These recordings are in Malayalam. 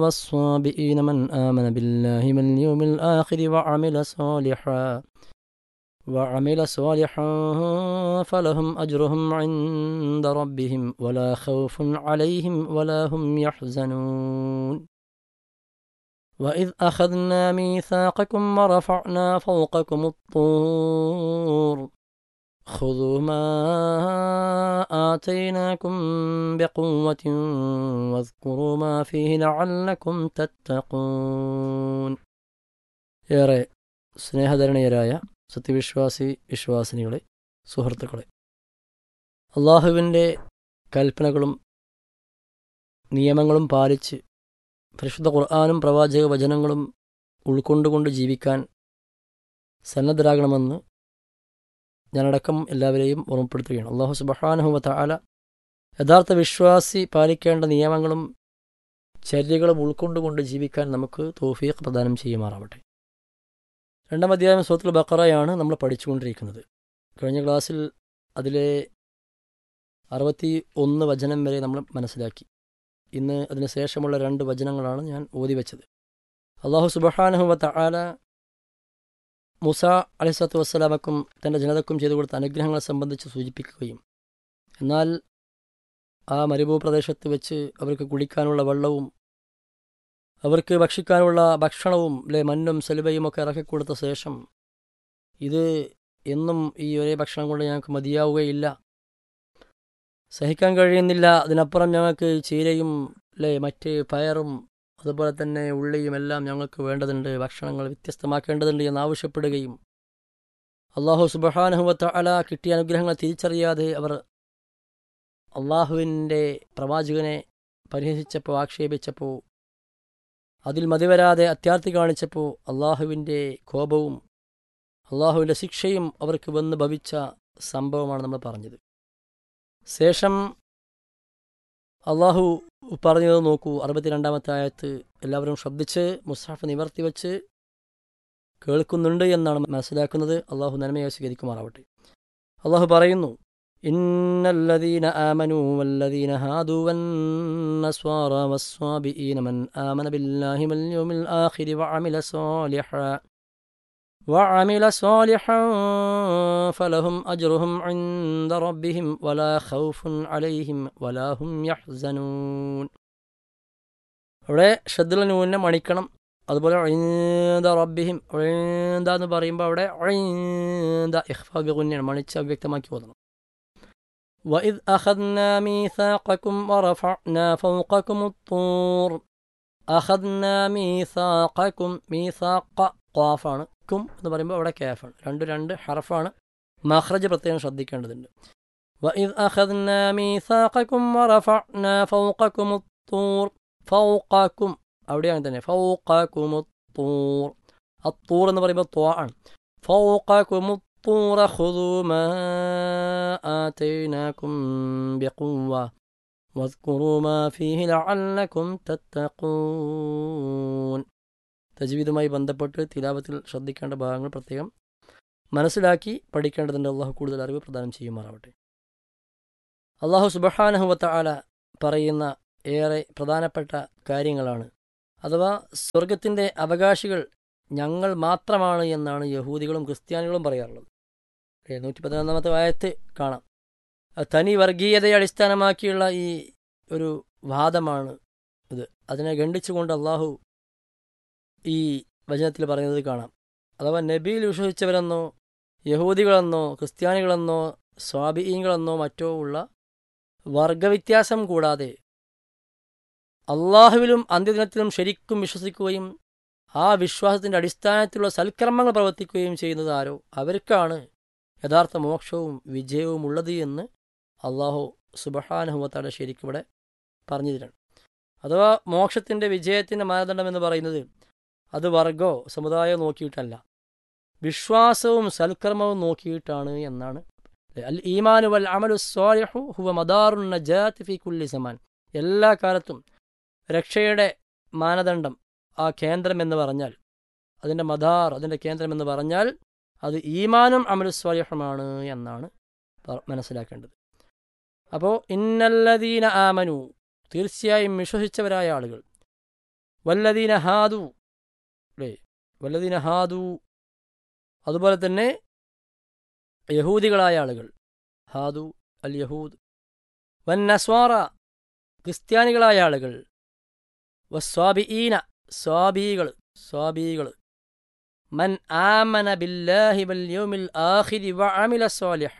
والصابئين من آمن بالله واليوم الآخر وعمل صالحا وعمل صالحا فلهم أجرهم عند ربهم ولا خوف عليهم ولا هم يحزنون وإذ أخذنا ميثاقكم ورفعنا فوقكم الطور خذوا ما آتيناكم بقوة واذكروا ما فيه لعلكم تتقون ഏറെ സ്നേഹധരണീയരായ സത്യവിശ്വാസി വിശ്വാസിനികളെ സുഹൃത്തുക്കളെ അള്ളാഹുവിൻ്റെ കൽപ്പനകളും നിയമങ്ങളും പാലിച്ച് പരിശുദ്ധ ഖുർആാനും പ്രവാചക വചനങ്ങളും ഉൾക്കൊണ്ടുകൊണ്ട് ജീവിക്കാൻ സന്നദ്ധരാകണമെന്ന് ഞാനടക്കം എല്ലാവരെയും ഓർമ്മപ്പെടുത്തുകയാണ് അള്ളാഹു സുബഹാനുഹുവ താല യഥാർത്ഥ വിശ്വാസി പാലിക്കേണ്ട നിയമങ്ങളും ചര്യകളും ഉൾക്കൊണ്ടുകൊണ്ട് ജീവിക്കാൻ നമുക്ക് തോഫീഖ് പ്രദാനം ചെയ്യുമാറാവട്ടെ രണ്ടാം അധ്യായം സൂത്തുൽ ബക്കറയാണ് നമ്മൾ പഠിച്ചുകൊണ്ടിരിക്കുന്നത് കഴിഞ്ഞ ക്ലാസ്സിൽ അതിലെ അറുപത്തി ഒന്ന് വചനം വരെ നമ്മൾ മനസ്സിലാക്കി ഇന്ന് അതിന് ശേഷമുള്ള രണ്ട് വചനങ്ങളാണ് ഞാൻ ഓതി വെച്ചത് അള്ളാഹു സുബഹാനുഹുവ താല മുസ അലിസ്വത്ത് വസ്സലാമക്കും തൻ്റെ ജനതക്കും ചെയ്തു കൊടുത്ത അനുഗ്രഹങ്ങളെ സംബന്ധിച്ച് സൂചിപ്പിക്കുകയും എന്നാൽ ആ മരുഭൂപ്രദേശത്ത് വെച്ച് അവർക്ക് കുടിക്കാനുള്ള വെള്ളവും അവർക്ക് ഭക്ഷിക്കാനുള്ള ഭക്ഷണവും അല്ലെ മണ്ണും സെലുവയും ഒക്കെ ഇറക്കിക്കൊടുത്ത ശേഷം ഇത് എന്നും ഈ ഒരേ ഭക്ഷണം കൊണ്ട് ഞങ്ങൾക്ക് മതിയാവുകയില്ല സഹിക്കാൻ കഴിയുന്നില്ല അതിനപ്പുറം ഞങ്ങൾക്ക് ചീരയും അല്ലേ മറ്റ് പയറും അതുപോലെ തന്നെ ഉള്ളിയും എല്ലാം ഞങ്ങൾക്ക് വേണ്ടതുണ്ട് ഭക്ഷണങ്ങൾ വ്യത്യസ്തമാക്കേണ്ടതുണ്ട് എന്ന് ആവശ്യപ്പെടുകയും അള്ളാഹു സുബഹാനുഹുവത്ത അല കിട്ടിയ അനുഗ്രഹങ്ങൾ തിരിച്ചറിയാതെ അവർ അള്ളാഹുവിൻ്റെ പ്രവാചകനെ പരിഹസിച്ചപ്പോൾ ആക്ഷേപിച്ചപ്പോൾ അതിൽ മതിവരാതെ അത്യാർത്ഥി കാണിച്ചപ്പോൾ അള്ളാഹുവിൻ്റെ കോപവും അള്ളാഹുവിൻ്റെ ശിക്ഷയും അവർക്ക് വന്ന് ഭവിച്ച സംഭവമാണ് നമ്മൾ പറഞ്ഞത് ശേഷം അള്ളാഹു പറഞ്ഞത് നോക്കൂ അറുപത്തിരണ്ടാമത്തെ ആയത്ത് എല്ലാവരും ശ്രദ്ധിച്ച് മുസാഫ് നിവർത്തി വെച്ച് കേൾക്കുന്നുണ്ട് എന്നാണ് മനസ്സിലാക്കുന്നത് അള്ളാഹു നന്മയെ സ്വീകരിക്കുമാറാവട്ടെ അള്ളാഹു പറയുന്നു ഇന്നല്ലദീന ആമനു വല്ലദീന ഹാദു വന്നസ്വാറ വസ്വാബിഈന മൻ ആമന ബില്ലാഹി വൽ യൗമിൽ ആഖിരി വഅമില സാലിഹാ وعمل صالحا فلهم أجرهم عند ربهم ولا خوف عليهم ولا هم يحزنون അവിടെ ശ്രദ്ധ നൂന്നെ മണിക്കണം അതുപോലെ ഒഴിന്ത റബ്ബിഹിം ഒഴിന്ത എന്ന് പറയുമ്പോൾ അവിടെ ഒഴിന്ത ഇഹ്ഫാബിഗുന്നെയാണ് മണിച്ച് അവ്യക്തമാക്കി ഓതണം وإذ أخذنا ميثاقكم ورفعنا فوقكم الطور أخذنا ميثاقكم ميثاق ഖാഫാണ് ക്കും എന്ന് പറയുമ്പോൾ അവിടെ കാഫാണ് രണ്ട് രണ്ട് ഹറഫാണ് മഹ്റജ് പ്രത്യേകം ശ്രദ്ധിക്കേണ്ടതുണ്ട് وإذ أخذنا ميثاقكم ورفعنا فوقكم الطور فوقكم അവിടെയാണ് തന്നെ فوقكم الطور الطور എന്ന് പറയുമ്പോൾ ത്വാ ആണ് فوقكم الطور خذوا ما آتيناكم بقوة واذكروا ما فيه لعلكم تتقون തജ്വീദുമായി ബന്ധപ്പെട്ട് തിലാവത്തിൽ ശ്രദ്ധിക്കേണ്ട ഭാഗങ്ങൾ പ്രത്യേകം മനസ്സിലാക്കി പഠിക്കേണ്ടതുണ്ട് അള്ളാഹു കൂടുതൽ അറിവ് പ്രദാനം ചെയ്യുമാറാവട്ടെ അള്ളാഹു സുബഹാനഹുവത്ത ആല പറയുന്ന ഏറെ പ്രധാനപ്പെട്ട കാര്യങ്ങളാണ് അഥവാ സ്വർഗത്തിൻ്റെ അവകാശികൾ ഞങ്ങൾ മാത്രമാണ് എന്നാണ് യഹൂദികളും ക്രിസ്ത്യാനികളും പറയാറുള്ളത് നൂറ്റി പതിനൊന്നാമത്തെ വായത്ത് കാണാം തനി വർഗീയതയെ അടിസ്ഥാനമാക്കിയുള്ള ഈ ഒരു വാദമാണ് ഇത് അതിനെ ഖണ്ഡിച്ചുകൊണ്ട് അള്ളാഹു ഈ വചനത്തിൽ പറയുന്നത് കാണാം അഥവാ നബിയിൽ വിശ്വസിച്ചവരെന്നോ യഹൂദികളെന്നോ ക്രിസ്ത്യാനികളെന്നോ സ്വാബിയങ്ങളെന്നോ മറ്റോ ഉള്ള വർഗവ്യത്യാസം കൂടാതെ അള്ളാഹുവിലും അന്ത്യദിനത്തിലും ശരിക്കും വിശ്വസിക്കുകയും ആ വിശ്വാസത്തിൻ്റെ അടിസ്ഥാനത്തിലുള്ള സൽക്കർമ്മങ്ങൾ പ്രവർത്തിക്കുകയും ചെയ്യുന്നത് ആരോ അവർക്കാണ് യഥാർത്ഥ മോക്ഷവും വിജയവും ഉള്ളത് എന്ന് അള്ളാഹു സുബഹാനുഹുവത്താടെ ശരിക്കും ഇവിടെ പറഞ്ഞു തരാണ് അഥവാ മോക്ഷത്തിൻ്റെ വിജയത്തിൻ്റെ മാനദണ്ഡം എന്ന് പറയുന്നത് അത് വർഗോ സമുദായമോ നോക്കിയിട്ടല്ല വിശ്വാസവും സൽക്കർമ്മവും നോക്കിയിട്ടാണ് എന്നാണ് അൽ ഈമാനു വൽ അമലു സ്വാലിഹു ഹുവ മദാറുൻ നജാത്ത് ഫി കുല്ലി സമാൻ എല്ലാ കാലത്തും രക്ഷയുടെ മാനദണ്ഡം ആ കേന്ദ്രം എന്ന് പറഞ്ഞാൽ അതിൻ്റെ മദാർ അതിൻ്റെ കേന്ദ്രം എന്ന് പറഞ്ഞാൽ അത് ഈമാനും അമലു സ്വാലിഹുമാണ് എന്നാണ് മനസ്സിലാക്കേണ്ടത് അപ്പോൾ ഇന്നല്ലദീന ആമനു തീർച്ചയായും വിശ്വസിച്ചവരായ ആളുകൾ വല്ലദീന ഹാദു അല്ലേ വല്ലദീന ഹാദു അതുപോലെ തന്നെ യഹൂദികളായ ആളുകൾ ഹാദു അൽ യഹൂദ് വൻ നസ്വാറ ക്രിസ്ത്യാനികളായ ആളുകൾ വസ്വാബിഈന സ്വാബികൾ സ്വാബികൾ മൻ ആമന ബില്ലാഹി വൽ യൗമിൽ ആഖിരി വഅമില സ്വാലിഹ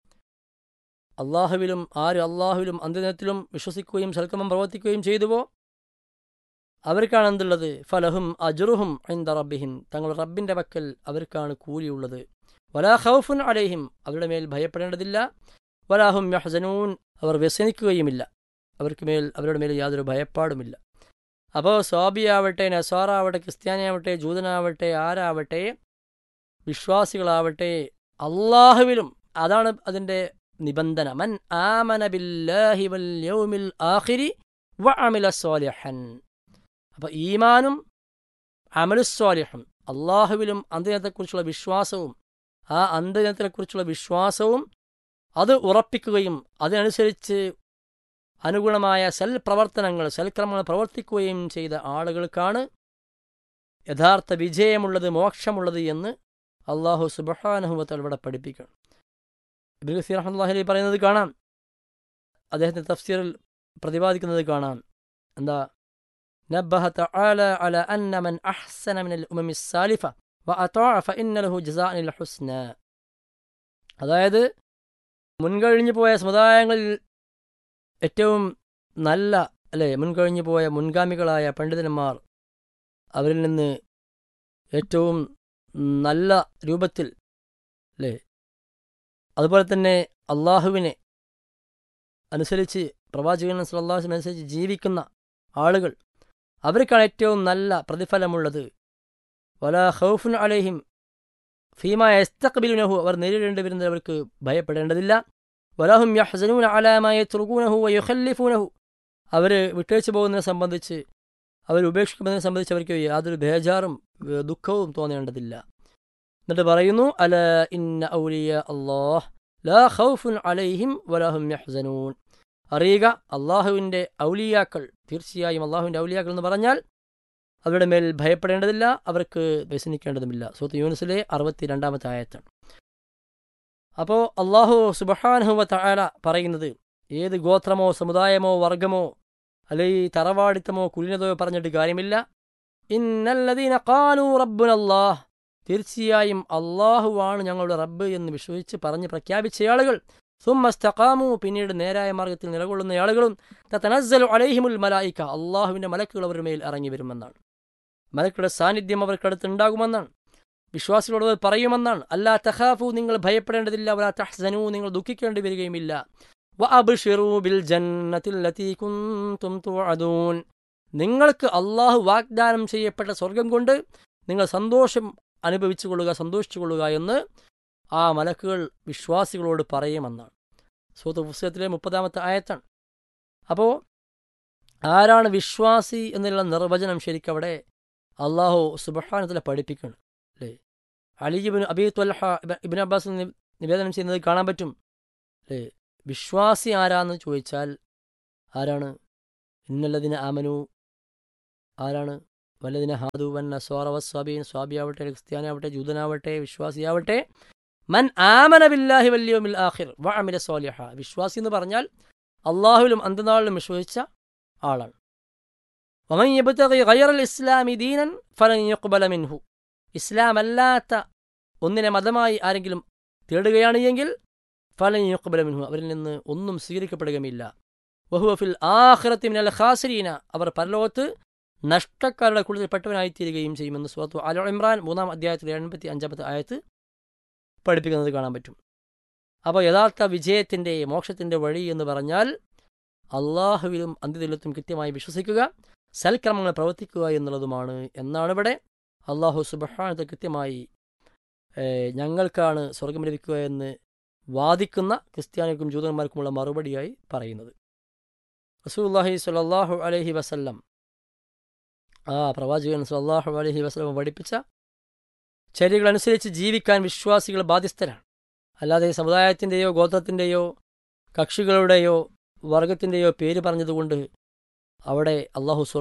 അള്ളാഹുവിലും ആര് അള്ളാഹുവിലും അന്ത്യദിനത്തിലും വിശ്വസിക്കുകയും സൽക്കമം പ്രവർത്തിക്കുകയും ചെയ്തുവോ അവർക്കാണ് എന്തുള്ളത് ഫലഹും അജുറുഹും ഐന്ദ റബ്ബിഹിം തങ്ങളുടെ റബ്ബിന്റെ പക്കൽ അവർക്കാണ് കൂലിയുള്ളത് വലാ ഖൗഫുൻ അലൈഹിം അവരുടെ മേൽ ഭയപ്പെടേണ്ടതില്ല വലാഹും യഹ്സനൂൻ അവർ വ്യസനിക്കുകയുമില്ല അവർക്ക് മേൽ അവരുടെ മേൽ യാതൊരു ഭയപ്പാടുമില്ല അപ്പോൾ സ്വാബിയാവട്ടെ നസാറാവട്ടെ ക്രിസ്ത്യാനിയാവട്ടെ ജൂതനാവട്ടെ ആരാവട്ടെ വിശ്വാസികളാവട്ടെ അള്ളാഹുവിലും അതാണ് അതിൻ്റെ നിബന്ധന മൻ ആമന ബില്ലാഹി വൽ യൗമിൽ ആഖിരി വ അമില സ്വാലിഹൻ അപ്പോൾ ഈമാനും അമലുസ്വാലിഹും അള്ളാഹുവിലും അന്ത്യദിനത്തെക്കുറിച്ചുള്ള വിശ്വാസവും ആ അന്ത്യദിനത്തിനെക്കുറിച്ചുള്ള വിശ്വാസവും അത് ഉറപ്പിക്കുകയും അതിനനുസരിച്ച് അനുഗുണമായ സൽ പ്രവർത്തനങ്ങൾ സൽക്രമങ്ങൾ പ്രവർത്തിക്കുകയും ചെയ്ത ആളുകൾക്കാണ് യഥാർത്ഥ വിജയമുള്ളത് മോക്ഷമുള്ളത് എന്ന് അള്ളാഹു സുബഹാനുഹുവത്തൽ ഇവിടെ പഠിപ്പിക്കണം ഇബിൻ ഗസീർ അഹമ്മദ് പറയുന്നത് കാണാം അദ്ദേഹത്തിന്റെ തഫ്സീറിൽ പ്രതിപാദിക്കുന്നത് കാണാം എന്താ نبه تعالى على أن من أحسن من الأمم السالفة وأطاع فإن له جزاء الحسنى അതായത് മുൻകഴിഞ്ഞു പോയ സമുദായങ്ങളിൽ ഏറ്റവും നല്ല അല്ലെ മുൻകഴിഞ്ഞു പോയ മുൻഗാമികളായ പണ്ഡിതന്മാർ അവരിൽ നിന്ന് ഏറ്റവും നല്ല രൂപത്തിൽ അല്ലേ അതുപോലെ തന്നെ അള്ളാഹുവിനെ അനുസരിച്ച് പ്രവാചകൻ സല്ലാഹുവിനെ അനുസരിച്ച് ജീവിക്കുന്ന ആളുകൾ അവർക്കാണ് ഏറ്റവും നല്ല പ്രതിഫലമുള്ളത് വലാ ഖൗഫുൻ അലൈഹിം ഫീമ എസ്തഖ്ബിലുനഹു അവർ നേരിടേണ്ടി വരുന്നത് അവർക്ക് ഭയപ്പെടേണ്ടതില്ല വലാഹും യഹ്സനൂന അലാമായ തുറുകൂനഹു വയുഖല്ലിഫൂനഹു അവർ വിട്ടേച്ചു പോകുന്നതിനെ സംബന്ധിച്ച് അവർ ഉപേക്ഷിക്കുന്നതിനെ സംബന്ധിച്ച് അവർക്ക് യാതൊരു ബേജാറും ദുഃഖവും തോന്നേണ്ടതില്ല എന്നിട്ട് പറയുന്നു അല ഇന്ന ഔലിയ അള്ളാഹ് ലാ ഖൗഫുൻ അലൈഹിം വലാഹും യഹ്സനൂൻ അറിയുക അള്ളാഹുവിൻ്റെ ഔലിയാക്കൾ തീർച്ചയായും അള്ളാഹുവിൻ്റെ ഔലിയാക്കൾ എന്ന് പറഞ്ഞാൽ അവരുടെ മേൽ ഭയപ്പെടേണ്ടതില്ല അവർക്ക് വ്യസനിക്കേണ്ടതുമില്ല സുഹൃത്ത് യൂനിസിലെ അറുപത്തി രണ്ടാമത്തെ ആയത്താണ് അപ്പോൾ അള്ളാഹു സുബഹാനുഹുവ തആല പറയുന്നത് ഏത് ഗോത്രമോ സമുദായമോ വർഗമോ അല്ലെങ്കിൽ തറവാടിത്തമോ കുലിനതയോ പറഞ്ഞിട്ട് കാര്യമില്ല ഇന്നല്ലദീന ഖാലു റബ്ബുനല്ലാഹ് തീർച്ചയായും അള്ളാഹുവാണ് ഞങ്ങളുടെ റബ്ബ് എന്ന് വിശ്വസിച്ച് പറഞ്ഞ് പ്രഖ്യാപിച്ച ആളുകൾ സുമ്മസ്തഖാമു പിന്നീട് നേരായ മാർഗത്തിൽ നിലകൊള്ളുന്ന ആളുകളും തനസ്സലു അലൈഹിമുൽ മലായിക്ക അള്ളാഹുവിന്റെ മലക്കുകൾ അവരുടെ മേൽ ഇറങ്ങി വരുമെന്നാണ് മലക്കുകളുടെ സാന്നിധ്യം അവർക്കടുത്ത് ഉണ്ടാകുമെന്നാണ് വിശ്വാസികളോട് പറയുമെന്നാണ് അല്ലാ തഹാഫു നിങ്ങൾ ഭയപ്പെടേണ്ടതില്ല വലാ തഹ്സനു നിങ്ങൾ ദുഃഖിക്കേണ്ടി വരികയുമില്ല ബിൽ ജന്നത്തിൽ നിങ്ങൾക്ക് അള്ളാഹു വാഗ്ദാനം ചെയ്യപ്പെട്ട സ്വർഗം കൊണ്ട് നിങ്ങൾ സന്തോഷം അനുഭവിച്ചു കൊള്ളുക സന്തോഷിച്ചു കൊള്ളുക എന്ന് ആ മലക്കുകൾ വിശ്വാസികളോട് പറയുമെന്നാണ് സൂത്ത് പുസ്തകത്തിലെ മുപ്പതാമത്തെ ആയത്താണ് അപ്പോൾ ആരാണ് വിശ്വാസി എന്നുള്ള നിർവചനം ശരിക്കവിടെ അള്ളാഹു സുബഹാനത്തിലെ പഠിപ്പിക്കണം അല്ലേ Ali bin Abi Talha ibn Abbas നിവേദനം ചെയ്യുന്നത് കാണാൻ പറ്റും അല്ലേ വിശ്വാസി ആരാന്ന് ചോദിച്ചാൽ ആരാണ് ഇന്നല്ലതിന് ആമനു ആരാണ് വല്ലതിന് ഹാദു വൻ നസ്വാറവ സ്വാബീൻ സ്വാബിയാവട്ടെ ക്രിസ്ത്യാനാവട്ടെ ജൂതനാവട്ടെ വിശ്വാസിയാവട്ടെ മൻ ആമന ബില്ലാഹി വല്യോമിൽ ആഖിർ വ അമില സ്വാലിഹ വിശ്വാസി എന്ന് പറഞ്ഞാൽ അള്ളാഹുവിലും അന്ത്യനാളിലും വിശ്വസിച്ച ആളാണ് വമൻ യബ്തഗി ഗൈറൽ ഇസ്ലാമി ദീനൻ ഫലൻ യുഖ്ബല മിൻഹു ഇസ്ലാം അല്ലാത്ത ഒന്നിനെ മതമായി ആരെങ്കിലും തേടുകയാണ് എങ്കിൽ ഫലൻ യുഖ്ബല മിൻഹു അവരിൽ നിന്ന് ഒന്നും സ്വീകരിക്കപ്പെടുകയുമില്ല വഹുവ ഫിൽ ആഖിറത്തി മിനൽ ഖാസിരീന അവർ പരലോകത്ത് നഷ്ടക്കാരുടെ കൂടുതൽ പെട്ടവനായിത്തീരുകയും ചെയ്യുമെന്ന് സുഹൃത്തു അലോ ഇമ്രാൻ മൂന്നാം അധ്യായത്തിലെ എൺപത്തി അഞ്ചാമത്തെ ആയത്ത് പഠിപ്പിക്കുന്നത് കാണാൻ പറ്റും അപ്പോൾ യഥാർത്ഥ വിജയത്തിൻ്റെ മോക്ഷത്തിൻ്റെ വഴി എന്ന് പറഞ്ഞാൽ അള്ളാഹുവിലും അന്ത്യദിലത്തും കൃത്യമായി വിശ്വസിക്കുക സൽക്രമങ്ങൾ പ്രവർത്തിക്കുക എന്നുള്ളതുമാണ് എന്നാണ് ഇവിടെ അള്ളാഹു സുബഹാനത്തെ കൃത്യമായി ഞങ്ങൾക്കാണ് സ്വർഗം ലഭിക്കുക എന്ന് വാദിക്കുന്ന ക്രിസ്ത്യാനികൾക്കും ജൂതന്മാർക്കുമുള്ള മറുപടിയായി പറയുന്നത് റസൂല്ലാഹി സ്വല്ലല്ലാഹു അലൈഹി വസല്ലം ആ പ്രവാചകൻ സ്വല്ലല്ലാഹു അലൈഹി വസല്ലം പഠിപ്പിച്ച ചര്യകളനുസരിച്ച് ജീവിക്കാൻ വിശ്വാസികൾ ബാധ്യസ്ഥരാണ് അല്ലാതെ സമുദായത്തിൻ്റെയോ ഗോത്രത്തിൻ്റെയോ കക്ഷികളുടെയോ വർഗത്തിൻ്റെയോ പേര് പറഞ്ഞതുകൊണ്ട് അവിടെ അള്ളാഹു സ്വർഗം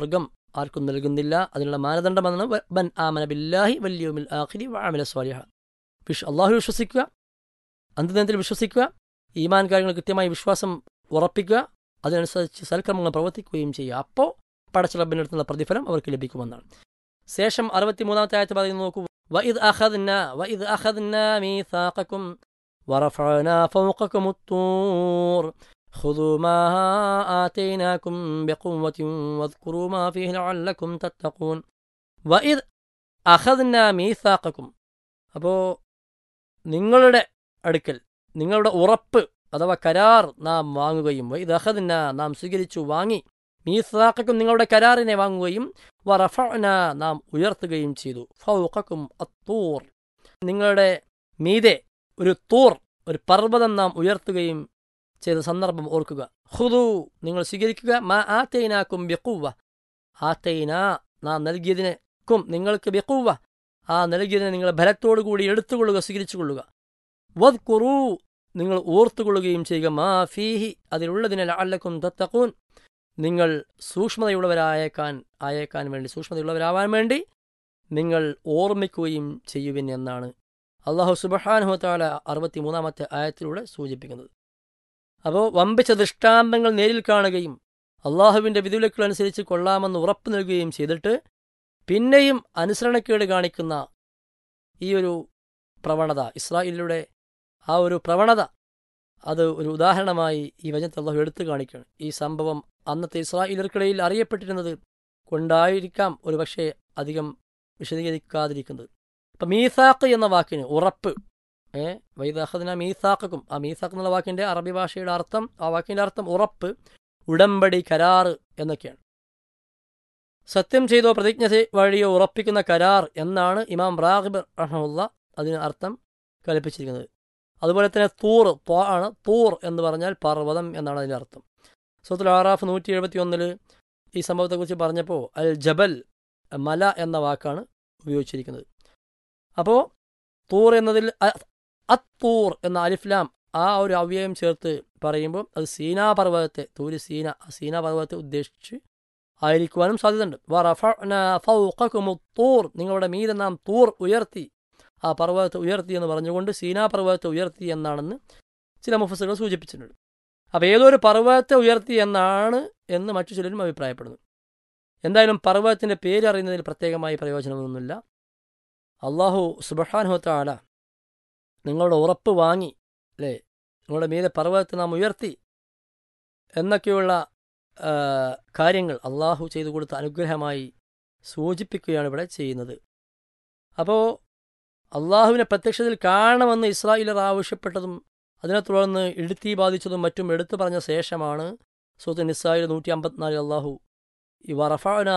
ആർക്കും നൽകുന്നില്ല അതിനുള്ള മാനദണ്ഡമെന്നാണ് വ- ബൻ ആമന ബില്ലാഹി വല്യോമിൽ ആഖിരി വഅമില സ്വാലിഹ വിഷ് അള്ളാഹു വിശ്വസിക്കുക അന്ത്യദിനത്തിൽ വിശ്വസിക്കുക ഈമാൻ കാര്യങ്ങൾ കൃത്യമായി വിശ്വാസം ഉറപ്പിക്കുക അതിനനുസരിച്ച് സൽക്കർമ്മങ്ങൾ പ്രവർത്തിക്കുകയും ചെയ്യുക അപ്പോൾ പടച്ചറബിൻ്റെ അടുത്തുള്ള പ്രതിഫലം അവർക്ക് ലഭിക്കുമെന്നാണ് ശേഷം അറുപത്തിമൂന്നാമത്തെ ആയത്ത് പറയുന്നു നോക്കൂ വഇദ് അഖദ്ന വഇദ് അഖദ്ന മീസാഖക്കും ورفعنا فوقكم الطور خذوا ما آتيناكم بقوة واذكروا ما فيه لعلكم تتقون وإذ أخذنا ميثاقكم അപ്പോൾ നിങ്ങളുടെ അടുക്കൽ നിങ്ങളുടെ ഉറപ്പ് അഥവാ കരാർ നാം വാങ്ങുകയും ഇത് അഹദിന നാം സ്വീകരിച്ചു വാങ്ങി മീസാക്കും നിങ്ങളുടെ കരാറിനെ വാങ്ങുകയും വറഫന നാം ഉയർത്തുകയും ചെയ്തു ഫൗഖക്കും അത്തൂർ നിങ്ങളുടെ മീതെ ഒരു തൂർ ഒരു പർവ്വതം നാം ഉയർത്തുകയും ചെയ്ത സന്ദർഭം ഓർക്കുക ഹുദു നിങ്ങൾ സ്വീകരിക്കുക മാ ആത്തൈനാക്കും ബെക്കുവ ആത്തൈന നാം നൽകിയതിനെക്കും നിങ്ങൾക്ക് ബെക്കുവ ആ നൽകിയതിനെ നിങ്ങൾ ബലത്തോടു കൂടി എടുത്തുകൊള്ളുക സ്വീകരിച്ചുകൊള്ളുക വദ് കുറു നിങ്ങൾ ഓർത്തുകൊള്ളുകയും ചെയ്യുക മാ ഫീഹി അതിലുള്ളതിനെ അല്ലക്കും തത്തക്കൂൻ നിങ്ങൾ സൂക്ഷ്മതയുള്ളവരായേക്കാൻ ആയേക്കാൻ വേണ്ടി സൂക്ഷ്മതയുള്ളവരാവാൻ വേണ്ടി നിങ്ങൾ ഓർമ്മിക്കുകയും ചെയ്യുവിൻ എന്നാണ് അള്ളാഹു സുബഹാനുഹത്താല അറുപത്തിമൂന്നാമത്തെ ആയത്തിലൂടെ സൂചിപ്പിക്കുന്നത് അപ്പോൾ വമ്പിച്ച ദൃഷ്ടാന്തങ്ങൾ നേരിൽ കാണുകയും അള്ളാഹുവിൻ്റെ വിധിവിലക്കുകളനുസരിച്ച് കൊള്ളാമെന്ന് ഉറപ്പ് നൽകുകയും ചെയ്തിട്ട് പിന്നെയും അനുസരണക്കേട് കാണിക്കുന്ന ഈ ഒരു പ്രവണത ഇസ്രായേലിലൂടെ ആ ഒരു പ്രവണത അത് ഒരു ഉദാഹരണമായി ഈ വചനത്തെ അള്ളാഹു എടുത്തു കാണിക്കുകയാണ് ഈ സംഭവം അന്നത്തെ ഇസ്രായേലർക്കിടയിൽ അറിയപ്പെട്ടിരുന്നത് കൊണ്ടായിരിക്കാം ഒരു പക്ഷേ അധികം വിശദീകരിക്കാതിരിക്കുന്നത് ഇപ്പം മീസാക്ക് എന്ന വാക്കിന് ഉറപ്പ് ഏ വൈദാഹദിന മീസാക്കും ആ മീസാക്ക് എന്നുള്ള വാക്കിൻ്റെ അറബി ഭാഷയുടെ അർത്ഥം ആ വാക്കിൻ്റെ അർത്ഥം ഉറപ്പ് ഉടമ്പടി കരാറ് എന്നൊക്കെയാണ് സത്യം ചെയ്തോ പ്രതിജ്ഞ ചെയ്- വഴിയോ ഉറപ്പിക്കുന്ന കരാർ എന്നാണ് ഇമാം റാഹിബ് റഹമുല്ല അതിന് അർത്ഥം കൽപ്പിച്ചിരിക്കുന്നത് അതുപോലെ തന്നെ തൂർ ത്വ ആണ് തൂർ എന്ന് പറഞ്ഞാൽ പർവ്വതം എന്നാണ് അതിൻ്റെ അർത്ഥം സൂത്തുൽ ആറാഫ് നൂറ്റി എഴുപത്തി ഒന്നിൽ ഈ സംഭവത്തെക്കുറിച്ച് പറഞ്ഞപ്പോൾ അൽ ജബൽ മല എന്ന വാക്കാണ് ഉപയോഗിച്ചിരിക്കുന്നത് അപ്പോൾ തൂർ എന്നതിൽ അ- അത്തൂർ എന്ന അലിഫ്ലാം ആ ഒരു അവ്യയം ചേർത്ത് പറയുമ്പോൾ അത് സീനാ പർവ്വതത്തെ തൂര് സീന ആ സീനാ പർവ്വതത്തെ ഉദ്ദേശിച്ച് ആയിരിക്കുവാനും സാധ്യതയുണ്ട് വറഫഅന ഫൗഖകുമു തൂർ നിങ്ങളുടെ മീതെ നാം തൂർ ഉയർത്തി ആ പർവ്വതത്തെ ഉയർത്തി എന്ന് പറഞ്ഞുകൊണ്ട് സീനാ പർവ്വതത്തെ ഉയർത്തി എന്നാണെന്ന് ചില മുഫസുകൾ സൂചിപ്പിച്ചിട്ടുണ്ട് അപ്പോൾ ഏതൊരു പർവ്വതത്തെ ഉയർത്തി എന്നാണ് എന്ന് മറ്റു ചിലരും അഭിപ്രായപ്പെടുന്നു എന്തായാലും പർവ്വതത്തിൻ്റെ പേര് അറിയുന്നതിൽ പ്രത്യേകമായി പ്രയോജനമൊന്നുമില്ല അള്ളാഹു സുബഹാനുഹത്താല നിങ്ങളുടെ ഉറപ്പ് വാങ്ങി അല്ലേ നിങ്ങളുടെ മീതെ പർവ്വതത്തെ നാം ഉയർത്തി എന്നൊക്കെയുള്ള ആ, കാര്യങ്ങൾ അള്ളാഹു ചെയ്തു കൊടുത്ത അനുഗ്രഹമായി സൂചിപ്പിക്കുകയാണ് ഇവിടെ ചെയ്യുന്നത് അപ്പോൾ അള്ളാഹുവിനെ പ്രത്യക്ഷത്തിൽ കാണണമെന്ന് ഇസ്രായേലർ ആവശ്യപ്പെട്ടതും അതിനെ തുടർന്ന് ഇടുത്തി ബാധിച്ചതും മറ്റും എടുത്തു പറഞ്ഞ ശേഷമാണ് സൂത്ത് നിസ്സായിൽ നൂറ്റി അമ്പത്തിനാലിൽ അള്ളാഹു ഈ വറഫാന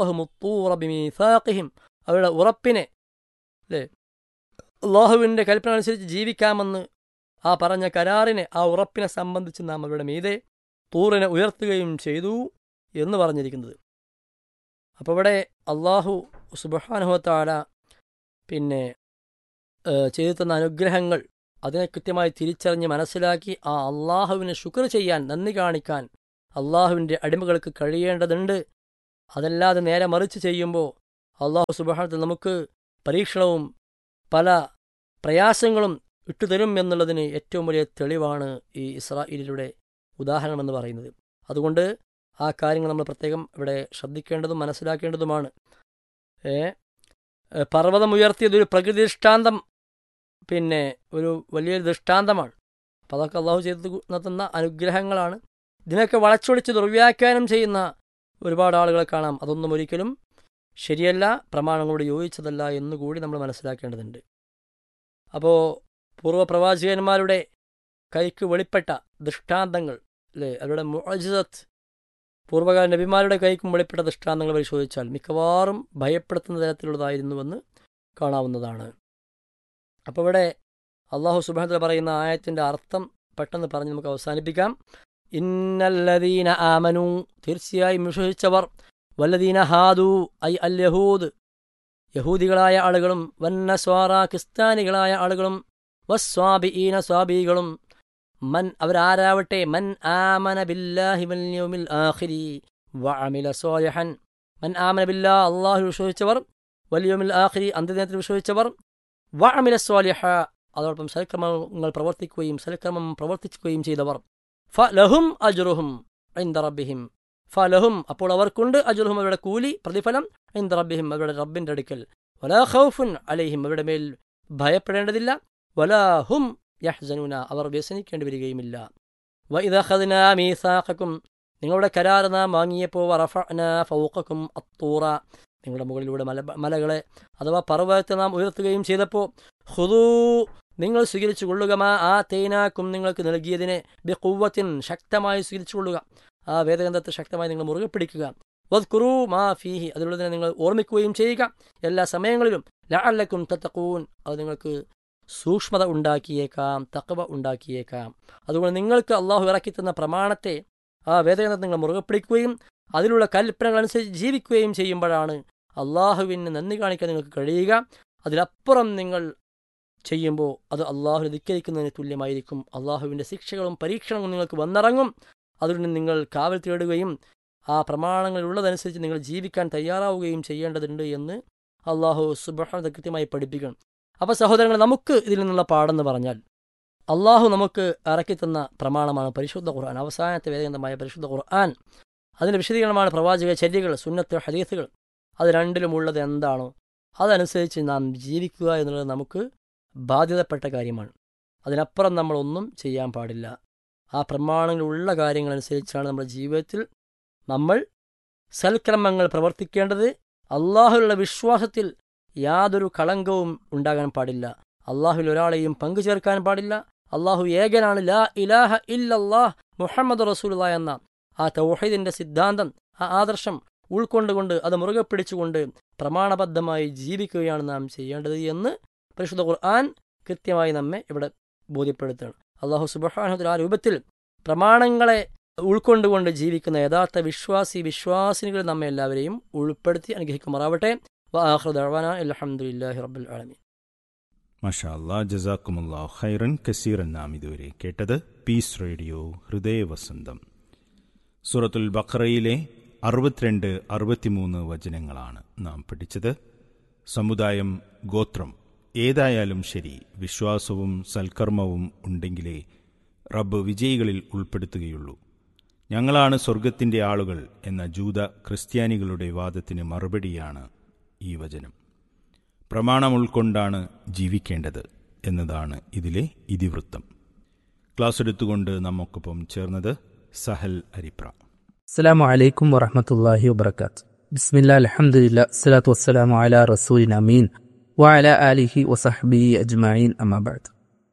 ഫൗഖഹുമുത്തൂറബിമീസാഖിഹിം അവരുടെ ഉറപ്പിനെ അല്ലേ അള്ളാഹുവിൻ്റെ കൽപ്പന അനുസരിച്ച് ജീവിക്കാമെന്ന് ആ പറഞ്ഞ കരാറിനെ ആ ഉറപ്പിനെ സംബന്ധിച്ച് നാം അവരുടെ മീതെ തൂറിനെ ഉയർത്തുകയും ചെയ്തു എന്ന് പറഞ്ഞിരിക്കുന്നത് അപ്പോൾ ഇവിടെ അള്ളാഹു സുബഹാനുഹത്താല പിന്നെ ഏഹ്, ചെയ്തു തന്ന അനുഗ്രഹങ്ങൾ അതിനെ കൃത്യമായി തിരിച്ചറിഞ്ഞ് മനസ്സിലാക്കി ആ അള്ളാഹുവിന് ശുക്ർ ചെയ്യാൻ നന്ദി കാണിക്കാൻ അള്ളാഹുവിൻ്റെ അടിമകൾക്ക് കഴിയേണ്ടതുണ്ട് അതല്ലാതെ നേരെ മറിച്ച് ചെയ്യുമ്പോൾ അള്ളാഹു സുബഹാനത്തിൽ നമുക്ക് പരീക്ഷണവും പല പ്രയാസങ്ങളും ഇട്ടുതരും എന്നുള്ളതിന് ഏറ്റവും വലിയ തെളിവാണ് ഈ ഇസ്രായേലിലൂടെ ഉദാഹരണമെന്ന് പറയുന്നത് അതുകൊണ്ട് ആ കാര്യങ്ങൾ നമ്മൾ പ്രത്യേകം ഇവിടെ ശ്രദ്ധിക്കേണ്ടതും മനസ്സിലാക്കേണ്ടതുമാണ് ഏ ഏ, പർവ്വതം ഉയർത്തിയത് ഒരു പ്രകൃതി ദൃഷ്ടാന്തം പിന്നെ ഒരു വലിയൊരു ദൃഷ്ടാന്തമാണ് അപ്പം അതൊക്കെ അള്ളാഹു ചെയ്ത് നടത്തുന്ന അനുഗ്രഹങ്ങളാണ് ഇതിനൊക്കെ വളച്ചൊടിച്ച് ദുർവ്യാഖ്യാനം ചെയ്യുന്ന ഒരുപാട് ആളുകളെ കാണാം അതൊന്നും ഒരിക്കലും ശരിയല്ല പ്രമാണങ്ങളോട് യോജിച്ചതല്ല എന്നുകൂടി നമ്മൾ മനസ്സിലാക്കേണ്ടതുണ്ട് അപ്പോൾ പൂർവ്വപ്രവാചകന്മാരുടെ കൈക്ക് വെളിപ്പെട്ട ദൃഷ്ടാന്തങ്ങൾ അല്ലേ അവരുടെ മുഅജിസത്ത് പൂർവ്വകാല നബിമാരുടെ കൈക്കും വെളിപ്പെട്ട ദൃഷ്ടാന്തങ്ങൾ പരിശോധിച്ചാൽ മിക്കവാറും ഭയപ്പെടുത്തുന്ന തരത്തിലുള്ളതായിരുന്നുവെന്ന് കാണാവുന്നതാണ് അപ്പോൾ ഇവിടെ അള്ളാഹു സുബാന പറയുന്ന ആയത്തിൻ്റെ അർത്ഥം പെട്ടെന്ന് പറഞ്ഞ് നമുക്ക് അവസാനിപ്പിക്കാം ഇന്നല്ലദീന ആമനു തീർച്ചയായും വിശ്വസിച്ചവർ വല്ലദീന ഹാദു ഐ അൽ യഹൂദ് യഹൂദികളായ ആളുകളും വന്നസ്വാറ ക്രിസ്ത്യാനികളായ ആളുകളും വസ്വാബിഈന സ്വാബികളും മൻ അവരാരാവട്ടെ മൻ ആമന ബില്ലാഹി വൽ യൗമിൽ ആഖിരി വഅമില സ്വാലിഹൻ മൻ ആമന ബില്ലാ അള്ളാഹു വിശ്വസിച്ചവർ വലിയോമിൽ ആഖിരി അന്ത്യദിനത്തിൽ വിശ്വസിച്ചവർ വ അമില സ്വാലിഹ അതോടൊപ്പം സൽക്രമങ്ങൾ പ്രവർത്തിക്കുകയും സൽക്രമം പ്രവർത്തിക്കുകയും ചെയ്തവർ ഫ ലഹും അജുറുഹും ഐന്ദ റബ്ബിഹിം ഫ ലഹും അപ്പോൾ അവർക്കുണ്ട് അജുറുഹും അവരുടെ കൂലി പ്രതിഫലം ഐന്ദ റബ്ബിഹിം അവരുടെ റബ്ബിന്റെ അടുക്കൽ വലാ ഖൗഫുൻ അലൈഹിം അവരുടെ മേൽ ഭയപ്പെടേണ്ടതില്ല വലാ ഹും യഹ്സനൂന അവർ വ്യസനിക്കേണ്ടി വരികയുമില്ല വ ഇദഖദ്ന മീസാഖക്കും നിങ്ങളുടെ കരാർ നാം വാങ്ങിയപ്പോൾ വറഫഅന ഫൗഖക്കും അത്തൂറ നിങ്ങളുടെ മുകളിലൂടെ മല മലകളെ അഥവാ പർവ്വതത്തെ നാം ഉയർത്തുകയും ചെയ്തപ്പോൾ ഹുദൂ നിങ്ങൾ സ്വീകരിച്ചു കൊള്ളുക മാ ആ തേനാക്കും നിങ്ങൾക്ക് നൽകിയതിനെ ബി കുവ്വത്തിൻ ശക്തമായി സ്വീകരിച്ചു കൊള്ളുക ആ വേദഗ്രന്ഥത്തെ ശക്തമായി നിങ്ങൾ മുറുകെ പിടിക്കുക വത് കുറു മാ ഫീഹി അതിലുള്ളതിനെ നിങ്ങൾ ഓർമ്മിക്കുകയും ചെയ്യുക എല്ലാ സമയങ്ങളിലും ലഅല്ലക്കും തത്തക്കൂൻ അത് നിങ്ങൾക്ക് സൂക്ഷ്മത ഉണ്ടാക്കിയേക്കാം തക്കവ ഉണ്ടാക്കിയേക്കാം അതുകൊണ്ട് നിങ്ങൾക്ക് അള്ളാഹു ഇറക്കി തന്ന പ്രമാണത്തെ ആ വേദഗ്രന്ഥത്തെ നിങ്ങൾ മുറുകെ പിടിക്കുകയും അതിലുള്ള കൽപ്പനകൾ അനുസരിച്ച് ജീവിക്കുകയും ചെയ്യുമ്പോഴാണ് അള്ളാഹുവിന് നന്ദി കാണിക്കാൻ നിങ്ങൾക്ക് കഴിയുക അതിലപ്പുറം നിങ്ങൾ ചെയ്യുമ്പോൾ അത് അള്ളാഹുവിനെ ധിക്കരിക്കുന്നതിന് തുല്യമായിരിക്കും അള്ളാഹുവിൻ്റെ ശിക്ഷകളും പരീക്ഷണങ്ങളും നിങ്ങൾക്ക് വന്നിറങ്ങും അതുകൊണ്ട് നിങ്ങൾ കാവൽ തേടുകയും ആ പ്രമാണങ്ങളുള്ളതനുസരിച്ച് നിങ്ങൾ ജീവിക്കാൻ തയ്യാറാവുകയും ചെയ്യേണ്ടതുണ്ട് എന്ന് അള്ളാഹു സുബഹ കൃത്യമായി പഠിപ്പിക്കണം അപ്പോൾ സഹോദരങ്ങൾ നമുക്ക് ഇതിൽ നിന്നുള്ള പാടെന്ന് പറഞ്ഞാൽ അള്ളാഹു നമുക്ക് ഇറക്കിത്തന്ന പ്രമാണമാണ് പരിശുദ്ധ ഖുർആൻ അവസാനത്തെ വേദഗ്രന്ഥമായ പരിശുദ്ധ ഖുർആൻ അതിൻ്റെ വിശദീകരണമാണ് പ്രവാചക ചര്യകൾ സുന്നത്ത് ഹദീസുകൾ അത് രണ്ടിലുമുള്ളത് എന്താണോ അതനുസരിച്ച് നാം ജീവിക്കുക എന്നുള്ളത് നമുക്ക് ബാധ്യതപ്പെട്ട കാര്യമാണ് അതിനപ്പുറം നമ്മളൊന്നും ചെയ്യാൻ പാടില്ല ആ പ്രമാണങ്ങളുള്ള കാര്യങ്ങളനുസരിച്ചാണ് നമ്മുടെ ജീവിതത്തിൽ നമ്മൾ സൽക്രമങ്ങൾ പ്രവർത്തിക്കേണ്ടത് അള്ളാഹുലുള്ള വിശ്വാസത്തിൽ യാതൊരു കളങ്കവും ഉണ്ടാകാൻ പാടില്ല അള്ളാഹുവിൽ ഒരാളെയും പങ്കു ചേർക്കാൻ പാടില്ല അള്ളാഹു ഏകനാണ് ലാ ഇലാഹ ഇല്ലല്ലാഹ് മുഹമ്മദ് റസൂല എന്ന ആ തൗഹീദിന്റെ സിദ്ധാന്തം ആ ആദർശം ഉൾക്കൊണ്ടുകൊണ്ട് അത് മുറുകെ പിടിച്ചുകൊണ്ട് പ്രമാണബദ്ധമായി ജീവിക്കുകയാണ് നാം ചെയ്യേണ്ടത് എന്ന് പരിശുദ്ധ ഖുർആൻ കൃത്യമായി നമ്മെ ഇവിടെ ബോധ്യപ്പെടുത്തുകയാണ് അള്ളാഹു സുബഹാനുദ്ര ആ രൂപത്തിൽ പ്രമാണങ്ങളെ ഉൾക്കൊണ്ടുകൊണ്ട് ജീവിക്കുന്ന യഥാർത്ഥ വിശ്വാസി വിശ്വാസിനികൾ നമ്മെ എല്ലാവരെയും ഉൾപ്പെടുത്തി അനുഗ്രഹിക്കുമാറാവട്ടെ വാഹൃദാന അലഹമുല്ലാഹി റബ്ബുൽ ആലമീൻ മഷാ അല്ലാ ജസാക്കുമുല്ലാ ഖൈറൻ കസീറൻ നാം ഇതുവരെ കേട്ടത് പീസ് റേഡിയോ ഹൃദയവസന്തം സൂറത്തുൽ ബഖറയിലെ അറുപത്തിരണ്ട് അറുപത്തിമൂന്ന് വചനങ്ങളാണ് നാം പഠിച്ചത് സമുദായം ഗോത്രം ഏതായാലും ശരി വിശ്വാസവും സൽക്കർമ്മവും ഉണ്ടെങ്കിലേ റബ്ബ് വിജയികളിൽ ഉൾപ്പെടുത്തുകയുള്ളൂ ഞങ്ങളാണ് സ്വർഗത്തിൻ്റെ ആളുകൾ എന്ന ജൂത ക്രിസ്ത്യാനികളുടെ വാദത്തിന് മറുപടിയാണ് ഈ വചനം പ്രമാണം ഉൾക്കൊണ്ടാണ് ജീവിക്കേണ്ടത് എന്നതാണ് ഇതിലെ ഇതിവൃത്തം ക്ലാസ് എടുത്തുകൊണ്ട് നമുക്കൊപ്പം ചേർന്നത് സഹൽ അരിപ്ര അസ്സലാമു അലൈക്കും വറഹമത്തല്ലാഹി വബർക്കാത്ത് ബിസ്മില്ലാ അൽഹംദുലില്ലാ അസ്സലാത്തു വസ്സലാമു അലാ റസൂലിൻ അമീൻ വഅല ആലിഹി വസഹ്ബിഹി അജ്മഈൻ അമ്മാ ബഅദ്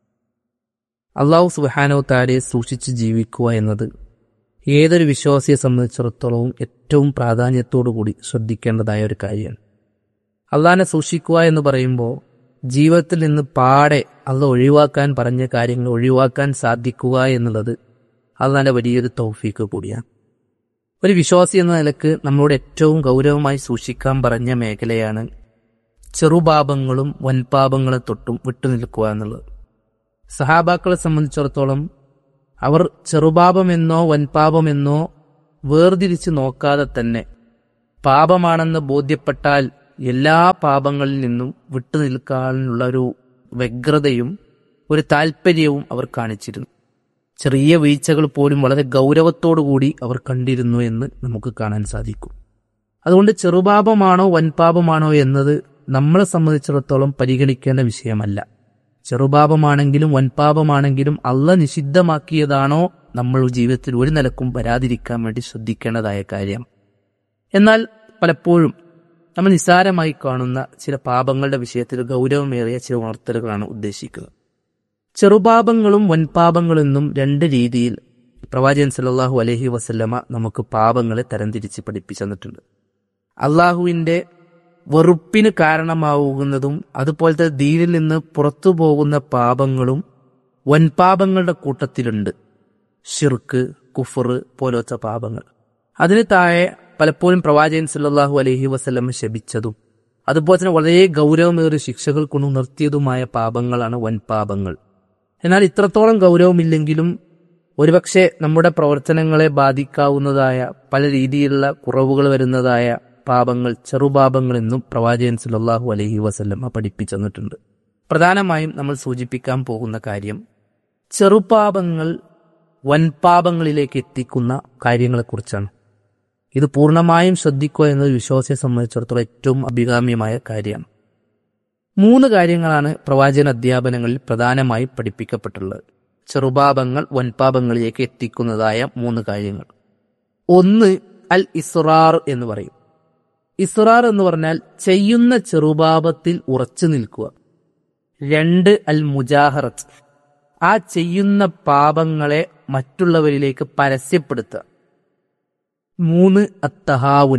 അള്ളാഹു സുബ്ഹാനഹു തആലയെ സൂക്ഷിച്ച് ജീവിക്കുക എന്നത് ഏതൊരു വിശ്വാസിയെ സംബന്ധിച്ചിടത്തോളവും ഏറ്റവും പ്രാധാന്യത്തോടു കൂടി ശ്രദ്ധിക്കേണ്ടതായ ഒരു കാര്യമാണ് അള്ളാഹിനെ സൂക്ഷിക്കുക എന്ന് പറയുമ്പോൾ ജീവിതത്തിൽ നിന്ന് പാടെ അള്ള ഒഴിവാക്കാൻ പറഞ്ഞ കാര്യങ്ങൾ ഒഴിവാക്കാൻ സാധിക്കുക എന്നുള്ളത് അള്ളാഹിന്റെ വലിയൊരു തൗഫീക്ക് കൂടിയാണ് ഒരു വിശ്വാസി എന്ന നിലക്ക് നമ്മളോട് ഏറ്റവും ഗൗരവമായി സൂക്ഷിക്കാൻ പറഞ്ഞ മേഖലയാണ് ചെറുപാപങ്ങളും വൻപാപങ്ങളെ തൊട്ടും വിട്ടുനിൽക്കുക എന്നുള്ളത് സഹാബാക്കളെ സംബന്ധിച്ചിടത്തോളം അവർ ചെറുപാപമെന്നോ വൻപാപമെന്നോ വേർതിരിച്ച് നോക്കാതെ തന്നെ പാപമാണെന്ന് ബോധ്യപ്പെട്ടാൽ എല്ലാ പാപങ്ങളിൽ നിന്നും വിട്ടുനിൽക്കാനുള്ള ഒരു വ്യഗ്രതയും ഒരു താല്പര്യവും അവർ കാണിച്ചിരുന്നു ചെറിയ വീഴ്ചകൾ പോലും വളരെ ഗൗരവത്തോടുകൂടി അവർ കണ്ടിരുന്നു എന്ന് നമുക്ക് കാണാൻ സാധിക്കും അതുകൊണ്ട് ചെറുപാപമാണോ വൻപാപമാണോ എന്നത് നമ്മളെ സംബന്ധിച്ചിടത്തോളം പരിഗണിക്കേണ്ട വിഷയമല്ല ചെറുപാപമാണെങ്കിലും വൻപാപമാണെങ്കിലും അല്ല നിഷിദ്ധമാക്കിയതാണോ നമ്മൾ ജീവിതത്തിൽ ഒരു നിലക്കും വരാതിരിക്കാൻ വേണ്ടി ശ്രദ്ധിക്കേണ്ടതായ കാര്യം എന്നാൽ പലപ്പോഴും നമ്മൾ നിസ്സാരമായി കാണുന്ന ചില പാപങ്ങളുടെ വിഷയത്തിൽ ഗൗരവമേറിയ ചില ഉണർത്തലുകളാണ് ഉദ്ദേശിക്കുന്നത് ചെറുപാപങ്ങളും വൻപാപങ്ങളെന്നും രണ്ട് രീതിയിൽ പ്രവാചകൻ സല്ലല്ലാഹു അലൈഹി വസല്ലമ നമുക്ക് പാപങ്ങളെ തരംതിരിച്ച് പഠിപ്പിച്ചു തന്നിട്ടുണ്ട് അള്ളാഹുവിന്റെ വെറുപ്പിന് കാരണമാവുന്നതും അതുപോലത്തെ ദീനിൽ നിന്ന് പുറത്തു പോകുന്ന പാപങ്ങളും വൻപാപങ്ങളുടെ കൂട്ടത്തിലുണ്ട് ഷിർക്ക് കുഫർ പോലത്തെ പാപങ്ങൾ അതിന് താഴെ പലപ്പോഴും പ്രവാചകൻ സല്ലല്ലാഹു അലൈഹി വസല്ലമ ശപിച്ചതും അതുപോലെ തന്നെ വളരെ ഗൗരവമേറിയ ശിക്ഷകൾ കൊണ്ട് നിർത്തിയതുമായ പാപങ്ങളാണ് വൻപാപങ്ങൾ എന്നാൽ ഇത്രത്തോളം ഗൗരവമില്ലെങ്കിലും ഒരുപക്ഷെ നമ്മുടെ പ്രവർത്തനങ്ങളെ ബാധിക്കാവുന്നതായ പല രീതിയിലുള്ള കുറവുകൾ വരുന്നതായ പാപങ്ങൾ ചെറുപാപങ്ങൾ എന്നും പ്രവാചകൻ സല്ലല്ലാഹു അലൈഹി വസല്ലം പഠിപ്പിച്ചു തന്നിട്ടുണ്ട് പ്രധാനമായും നമ്മൾ സൂചിപ്പിക്കാൻ പോകുന്ന കാര്യം ചെറുപാപങ്ങൾ വൻപാപങ്ങളിലേക്ക് എത്തിക്കുന്ന കാര്യങ്ങളെക്കുറിച്ചാണ് ഇത് പൂർണ്ണമായും ശ്രദ്ധിക്കുക എന്നത് വിശ്വാസിയെ സംബന്ധിച്ചിടത്തോളം ഏറ്റവും അഭികാമ്യമായ കാര്യമാണ് മൂന്ന് കാര്യങ്ങളാണ് പ്രവാചകൻ അധ്യാപനങ്ങളിൽ പ്രധാനമായി പഠിപ്പിക്കപ്പെട്ടുള്ളത് ചെറുപാപങ്ങൾ വൻപാപങ്ങളിലേക്ക് എത്തിക്കുന്നതായ മൂന്ന് കാര്യങ്ങൾ ഒന്ന് അൽ ഇസ്റാർ എന്ന് പറയും ഇസ്റാർ എന്ന് പറഞ്ഞാൽ ചെയ്യുന്ന ചെറുപാപത്തിൽ ഉറച്ചു നിൽക്കുക രണ്ട് അൽ മുജാഹറത്ത് ആ ചെയ്യുന്ന പാപങ്ങളെ മറ്റുള്ളവരിലേക്ക് പരസ്യപ്പെടുത്തുക മൂന്ന് അത്തഹാവുൻ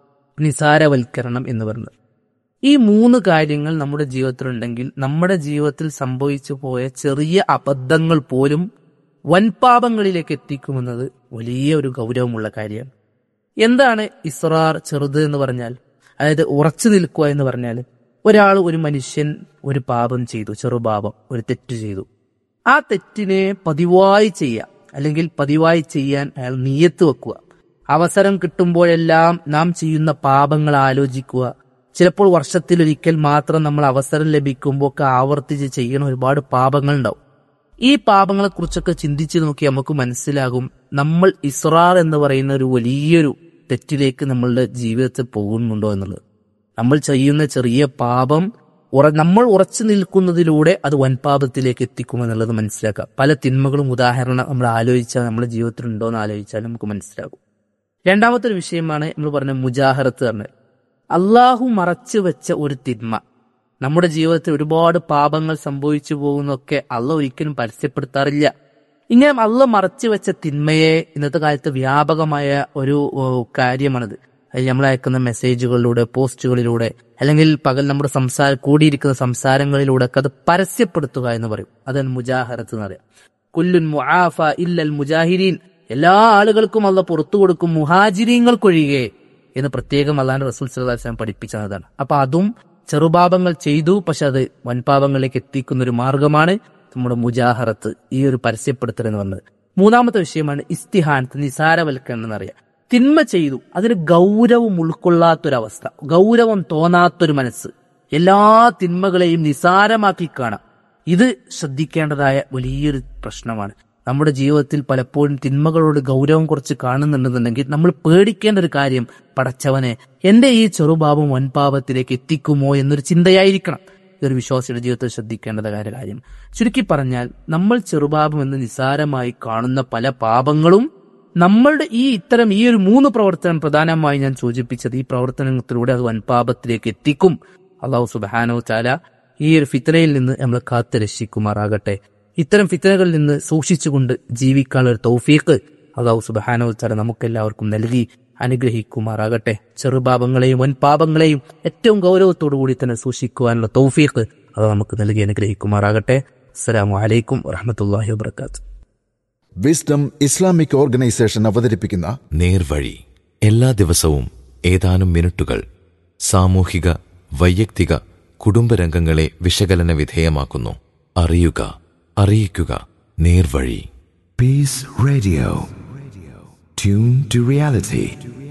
നിസാരവൽക്കരണം എന്ന് പറയുന്നത് ഈ മൂന്ന് കാര്യങ്ങൾ നമ്മുടെ ജീവിതത്തിലുണ്ടെങ്കിൽ നമ്മുടെ ജീവിതത്തിൽ സംഭവിച്ചു പോയ ചെറിയ അബദ്ധങ്ങൾ പോലും വൻപാപങ്ങളിലേക്ക് എത്തിക്കുമെന്നത് വലിയ ഒരു ഗൗരവമുള്ള കാര്യമാണ് എന്താണ് ഇസ്രാർ ചെറുത് എന്ന് പറഞ്ഞാൽ അതായത് ഉറച്ചു നിൽക്കുക എന്ന് പറഞ്ഞാൽ ഒരാൾ ഒരു മനുഷ്യൻ ഒരു പാപം ചെയ്തു ചെറുപാപം ഒരു തെറ്റ് ചെയ്തു ആ തെറ്റിനെ പതിവായി ചെയ്യുക അല്ലെങ്കിൽ പതിവായി ചെയ്യാൻ അയാൾ നീയത്ത് വെക്കുക അവസരം കിട്ടുമ്പോഴെല്ലാം നാം ചെയ്യുന്ന പാപങ്ങൾ ആലോചിക്കുക ചിലപ്പോൾ വർഷത്തിലൊരിക്കൽ മാത്രം നമ്മൾ അവസരം ലഭിക്കുമ്പോൾ ഒക്കെ ആവർത്തിച്ച് ചെയ്യുന്ന ഒരുപാട് പാപങ്ങൾ ഉണ്ടാവും ഈ പാപങ്ങളെ കുറിച്ചൊക്കെ ചിന്തിച്ചു നോക്കി നമുക്ക് മനസ്സിലാകും നമ്മൾ ഇസ്രാർ എന്ന് പറയുന്ന ഒരു വലിയൊരു തെറ്റിലേക്ക് നമ്മളുടെ ജീവിതത്തിൽ പോകുന്നുണ്ടോ എന്നുള്ളത് നമ്മൾ ചെയ്യുന്ന ചെറിയ പാപം ഉറ നമ്മൾ ഉറച്ചു നിൽക്കുന്നതിലൂടെ അത് വൻപാപത്തിലേക്ക് എത്തിക്കുമെന്നുള്ളത് മനസ്സിലാക്കാം പല തിന്മകളും ഉദാഹരണം നമ്മൾ ആലോചിച്ചാൽ നമ്മുടെ ജീവിതത്തിൽ ഉണ്ടോ എന്ന് ആലോചിച്ചാൽ നമുക്ക് മനസ്സിലാകും രണ്ടാമത്തെ ഒരു വിഷയമാണ് നമ്മൾ പറഞ്ഞ മുജാഹറത്ത് പറഞ്ഞത് അള്ളാഹു മറച്ചു വെച്ച ഒരു തിന്മ നമ്മുടെ ജീവിതത്തിൽ ഒരുപാട് പാപങ്ങൾ സംഭവിച്ചു പോകുന്നൊക്കെ അള്ള ഒരിക്കലും പരസ്യപ്പെടുത്താറില്ല ഇങ്ങനെ അള്ള മറച്ചു വെച്ച തിന്മയെ ഇന്നത്തെ കാലത്ത് വ്യാപകമായ ഒരു ഓ, കാര്യമാണിത് അത് നമ്മൾ അയക്കുന്ന മെസ്സേജുകളിലൂടെ പോസ്റ്റുകളിലൂടെ അല്ലെങ്കിൽ പകൽ നമ്മുടെ സംസാര കൂടിയിരിക്കുന്ന സംസാരങ്ങളിലൂടെ ഒക്കെ അത് പരസ്യപ്പെടുത്തുക എന്ന് പറയും അതാണ് മുജാഹറത്ത് എന്ന് പറയാം കുല്ലുൻ മുആഫ ഇല്ലൽ മുജാഹിരീൻ എല്ലാ ആളുകൾക്കും അള്ള പുറത്തു കൊടുക്കും മുഹാജിരീങ്ങൾക്കൊഴികെ എന്ന് പ്രത്യേകം അള്ളാന്റെ റസൂൽ സല്ലല്ലാഹു അലൈഹി വസല്ലം പഠിപ്പിച്ചതാണ് അപ്പൊ അതും ചെറുപാപങ്ങൾ ചെയ്തു പക്ഷെ അത് വൻപാപങ്ങളിലേക്ക് എത്തിക്കുന്ന ഒരു മാർഗമാണ് നമ്മുടെ മുജാഹറത്ത് ഈ ഒരു പരസ്യപ്പെടുത്തൽ എന്ന് പറഞ്ഞത് മൂന്നാമത്തെ വിഷയമാണ് ഇസ്തിഹാനത്ത് നിസാരവൽക്കരണം എന്നറിയാം തിന്മ ചെയ്തു അതിന് ഗൗരവം ഉൾക്കൊള്ളാത്തൊരവസ്ഥ ഗൗരവം തോന്നാത്തൊരു മനസ്സ് എല്ലാ തിന്മകളെയും നിസാരമാക്കി കാണാം ഇത് ശ്രദ്ധിക്കേണ്ടതായ വലിയൊരു പ്രശ്നമാണ് നമ്മുടെ ജീവിതത്തിൽ പലപ്പോഴും തിന്മകളോട് ഗൗരവം കുറച്ച് കാണുന്നുണ്ടെന്നുണ്ടെങ്കിൽ നമ്മൾ പേടിക്കേണ്ട ഒരു കാര്യം പടച്ചവനെ എന്റെ ഈ ചെറുപാപം വൻപാപത്തിലേക്ക് എത്തിക്കുമോ എന്നൊരു ചിന്തയായിരിക്കണം ഇതൊരു വിശ്വാസിയുടെ ജീവിതത്തിൽ ശ്രദ്ധിക്കേണ്ടതായ കാര്യം ചുരുക്കി പറഞ്ഞാൽ നമ്മൾ ചെറുപാപം എന്ന് നിസാരമായി കാണുന്ന പല പാപങ്ങളും നമ്മളുടെ ഈ ഇത്തരം ഈ ഒരു മൂന്ന് പ്രവർത്തനം പ്രധാനമായി ഞാൻ സൂചിപ്പിച്ചത് ഈ പ്രവർത്തനത്തിലൂടെ അത് വൻപാപത്തിലേക്ക് എത്തിക്കും അള്ളാഹു സുബാനോ ചാല ഈ ഒരു ഫിത്തനയിൽ നിന്ന് നമ്മൾ കാത്തു രക്ഷിക്കുമാറാകട്ടെ ഇത്തരം ഫിത്തനകളിൽ നിന്ന് സൂക്ഷിച്ചുകൊണ്ട് ജീവിക്കാനുള്ള ഒരു തൗഫീഖ് അള്ളാഹു സുബാനോ ചാല നമുക്കെല്ലാവർക്കും നൽകി അനുഗ്രഹിക്കുമാറാകട്ടെ ചെറുപാപങ്ങളെയും വൻപാപങ്ങളെയും ഏറ്റവും ഗൗരവത്തോടു കൂടി തന്നെ സൂക്ഷിക്കുവാനുള്ള തൗഫീഖ് അത് നമുക്ക് നൽകി അനുഗ്രഹിക്കുമാറാകട്ടെ അസ്സലാമു അലൈക്കും വറഹമത്തല്ലാഹി വാബർക്കാത്തു വിസ്ഡം ഇസ്ലാമിക് ഓർഗനൈസേഷൻ അവതരിപ്പിക്കുന്ന നേർവഴി എല്ലാ ദിവസവും ഏതാനും മിനിറ്റുകൾ സാമൂഹിക വൈയക്തിക കുടുംബരംഗങ്ങളെ വിശകലന വിധേയമാക്കുന്നു അറിയുക അറിയിക്കുക നേർവഴി Peace Radio. Tune to reality.